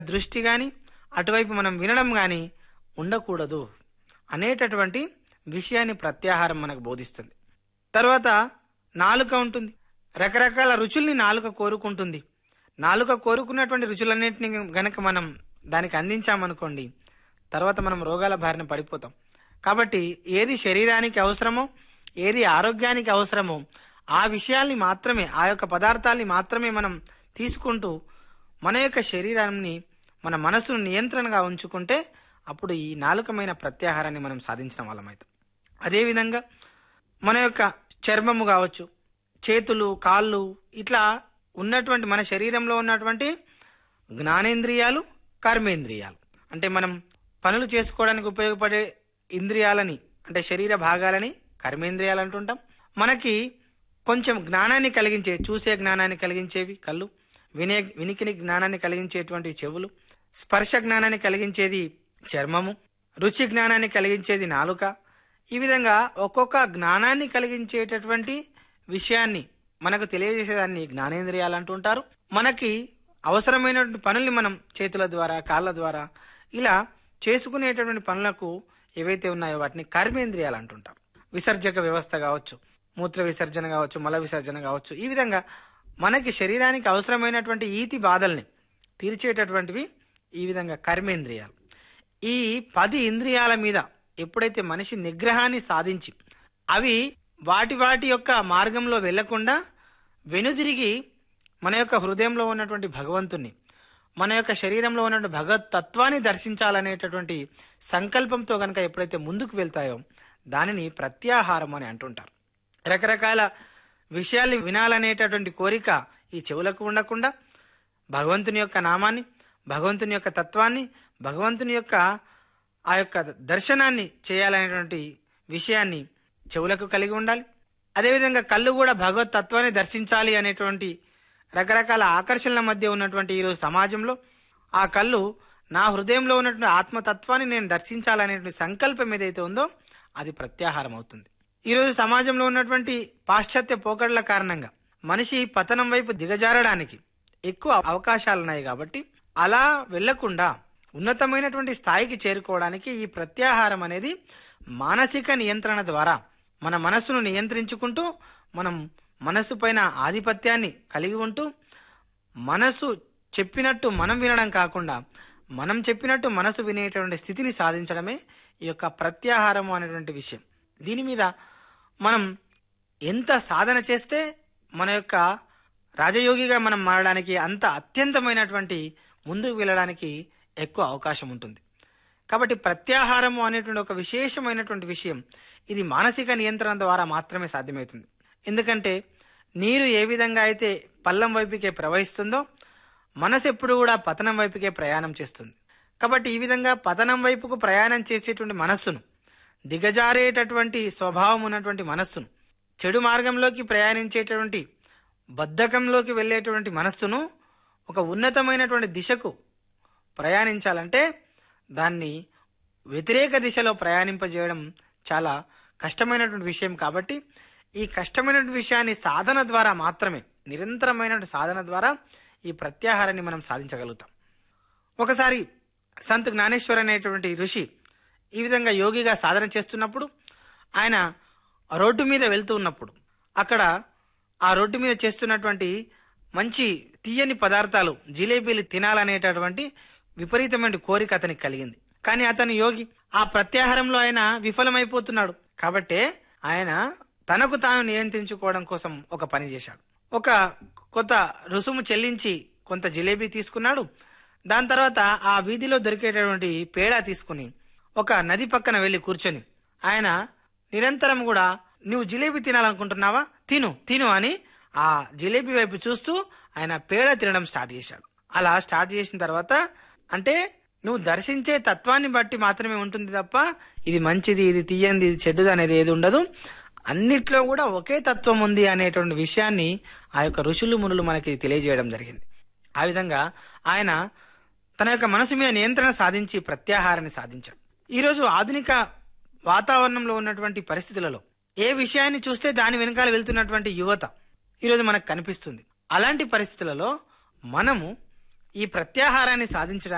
దృష్టి కానీ అటువైపు మనం వినడం కానీ ఉండకూడదు అనేటటువంటి విషయాన్ని ప్రత్యాహారం మనకు బోధిస్తుంది తర్వాత నాలుక ఉంటుంది రకరకాల రుచుల్ని నాలుక కోరుకుంటుంది నాలుక కోరుకున్నటువంటి రుచులన్నింటినీ గనక మనం దానికి అందించామనుకోండి తర్వాత మనం రోగాల బారిన పడిపోతాం కాబట్టి ఏది శరీరానికి అవసరమో ఏది ఆరోగ్యానికి అవసరమో ఆ విషయాల్ని మాత్రమే ఆ యొక్క పదార్థాల్ని మాత్రమే మనం తీసుకుంటూ మన యొక్క శరీరాన్ని మన మనసును నియంత్రణగా ఉంచుకుంటే అప్పుడు ఈ నాలుకమైన ప్రత్యాహారాన్ని మనం సాధించిన వాళ్ళమైతాం అదేవిధంగా మన యొక్క చర్మము కావచ్చు చేతులు కాళ్ళు ఇట్లా ఉన్నటువంటి మన శరీరంలో ఉన్నటువంటి జ్ఞానేంద్రియాలు కర్మేంద్రియాలు అంటే మనం పనులు చేసుకోవడానికి ఉపయోగపడే ఇంద్రియాలని అంటే శరీర భాగాలని కర్మేంద్రియాలు అంటుంటాం మనకి కొంచెం జ్ఞానాన్ని కలిగించే చూసే జ్ఞానాన్ని కలిగించేవి కళ్ళు వినే వినికిని జ్ఞానాన్ని కలిగించేటువంటి చెవులు స్పర్శ జ్ఞానాన్ని కలిగించేది చర్మము రుచి జ్ఞానాన్ని కలిగించేది నాలుక ఈ విధంగా ఒక్కొక్క జ్ఞానాన్ని కలిగించేటటువంటి విషయాన్ని మనకు తెలియజేసేదాన్ని జ్ఞానేంద్రియాలు అంటుంటారు మనకి అవసరమైనటువంటి పనుల్ని మనం చేతుల ద్వారా కాళ్ళ ద్వారా ఇలా చేసుకునేటటువంటి పనులకు ఏవైతే ఉన్నాయో వాటిని కర్మేంద్రియాలు అంటుంటారు విసర్జక వ్యవస్థ కావచ్చు మూత్ర విసర్జన కావచ్చు మల విసర్జన కావచ్చు ఈ విధంగా మనకి శరీరానికి అవసరమైనటువంటి ఈతి బాధల్ని తీర్చేటటువంటివి ఈ విధంగా కర్మేంద్రియాలు ఈ పది ఇంద్రియాల మీద ఎప్పుడైతే మనిషి నిగ్రహాన్ని సాధించి అవి వాటి వాటి యొక్క మార్గంలో వెళ్లకుండా వెనుదిరిగి మన యొక్క హృదయంలో ఉన్నటువంటి భగవంతుణ్ణి మన యొక్క శరీరంలో ఉన్నటువంటి భగవత్ తత్వాన్ని దర్శించాలనేటటువంటి సంకల్పంతో కనుక ఎప్పుడైతే ముందుకు వెళ్తాయో దానిని ప్రత్యాహారం అని అంటుంటారు రకరకాల విషయాల్ని వినాలనేటటువంటి కోరిక ఈ చెవులకు ఉండకుండా భగవంతుని యొక్క నామాన్ని భగవంతుని యొక్క తత్వాన్ని భగవంతుని యొక్క ఆ యొక్క దర్శనాన్ని చేయాలనేటువంటి విషయాన్ని చెవులకు కలిగి ఉండాలి అదేవిధంగా కళ్ళు కూడా భగవత్ తత్వాన్ని దర్శించాలి అనేటువంటి రకరకాల ఆకర్షణల మధ్య ఉన్నటువంటి ఈరోజు సమాజంలో ఆ కళ్ళు నా హృదయంలో ఉన్నటువంటి ఆత్మతత్వాన్ని నేను దర్శించాలనేటువంటి సంకల్పం ఏదైతే ఉందో అది ప్రత్యాహారం అవుతుంది ఈరోజు సమాజంలో ఉన్నటువంటి పాశ్చాత్య పోకడల కారణంగా మనిషి పతనం వైపు దిగజారడానికి ఎక్కువ అవకాశాలు ఉన్నాయి కాబట్టి అలా వెళ్లకుండా ఉన్నతమైనటువంటి స్థాయికి చేరుకోవడానికి ఈ ప్రత్యాహారం అనేది మానసిక నియంత్రణ ద్వారా మన మనస్సును నియంత్రించుకుంటూ మనం మనస్సు పైన ఆధిపత్యాన్ని కలిగి ఉంటూ మనసు చెప్పినట్టు మనం వినడం కాకుండా మనం చెప్పినట్టు మనసు వినేటువంటి స్థితిని సాధించడమే ఈ యొక్క ప్రత్యాహారము అనేటువంటి విషయం దీని మీద మనం ఎంత సాధన చేస్తే మన యొక్క రాజయోగిగా మనం మారడానికి అంత అత్యంతమైనటువంటి ముందుకు వెళ్ళడానికి ఎక్కువ అవకాశం ఉంటుంది కాబట్టి ప్రత్యాహారము అనేటువంటి ఒక విశేషమైనటువంటి విషయం ఇది మానసిక నియంత్రణ ద్వారా మాత్రమే సాధ్యమవుతుంది ఎందుకంటే నీరు ఏ విధంగా అయితే పల్లం వైపుకే ప్రవహిస్తుందో మనసు ఎప్పుడు కూడా పతనం వైపుకే ప్రయాణం చేస్తుంది కాబట్టి ఈ విధంగా పతనం వైపుకు ప్రయాణం చేసేటువంటి మనస్సును దిగజారేటటువంటి స్వభావం ఉన్నటువంటి మనస్సును చెడు మార్గంలోకి ప్రయాణించేటటువంటి బద్ధకంలోకి వెళ్ళేటువంటి మనస్సును ఒక ఉన్నతమైనటువంటి దిశకు ప్రయాణించాలంటే దాన్ని వ్యతిరేక దిశలో ప్రయాణింపజేయడం చాలా కష్టమైనటువంటి విషయం కాబట్టి ఈ కష్టమైనటువంటి విషయాన్ని సాధన ద్వారా మాత్రమే నిరంతరమైన సాధన ద్వారా ఈ ప్రత్యాహారాన్ని మనం సాధించగలుగుతాం ఒకసారి సంత్ జ్ఞానేశ్వర్ అనేటువంటి ఋషి ఈ విధంగా యోగిగా సాధన చేస్తున్నప్పుడు ఆయన రోడ్డు మీద వెళ్తూ ఉన్నప్పుడు అక్కడ ఆ రోడ్డు మీద చేస్తున్నటువంటి మంచి తీయని పదార్థాలు జిలేబీలు తినాలనేటటువంటి విపరీతమైన కోరిక అతనికి కలిగింది కానీ అతను యోగి ఆ ప్రత్యాహారంలో ఆయన విఫలమైపోతున్నాడు కాబట్టే ఆయన తనకు తాను నియంత్రించుకోవడం కోసం ఒక పని చేశాడు ఒక కొత్త రుసుము చెల్లించి కొంత జిలేబీ తీసుకున్నాడు దాని తర్వాత ఆ వీధిలో దొరికేటటువంటి పేడ తీసుకుని ఒక నది పక్కన వెళ్లి కూర్చొని ఆయన నిరంతరం కూడా నువ్వు జిలేబీ తినాలనుకుంటున్నావా తిను తిను అని ఆ జిలేబీ వైపు చూస్తూ ఆయన పేడ తినడం స్టార్ట్ చేశాడు అలా స్టార్ట్ చేసిన తర్వాత అంటే నువ్వు దర్శించే తత్వాన్ని బట్టి మాత్రమే ఉంటుంది తప్ప ఇది మంచిది ఇది తీయంది ఇది చెడ్డది అనేది ఏది ఉండదు అన్నిట్లో కూడా ఒకే తత్వం ఉంది అనేటువంటి విషయాన్ని ఆ యొక్క ఋషులు మునులు మనకి తెలియజేయడం జరిగింది ఆ విధంగా ఆయన తన యొక్క మనసు మీద నియంత్రణ సాధించి ప్రత్యాహారాన్ని సాధించాడు ఈరోజు ఆధునిక వాతావరణంలో ఉన్నటువంటి పరిస్థితులలో ఏ విషయాన్ని చూస్తే దాని వెనకాల వెళ్తున్నటువంటి యువత ఈరోజు మనకు కనిపిస్తుంది అలాంటి పరిస్థితులలో మనము ఈ ప్రత్యాహారాన్ని సాధించడానికి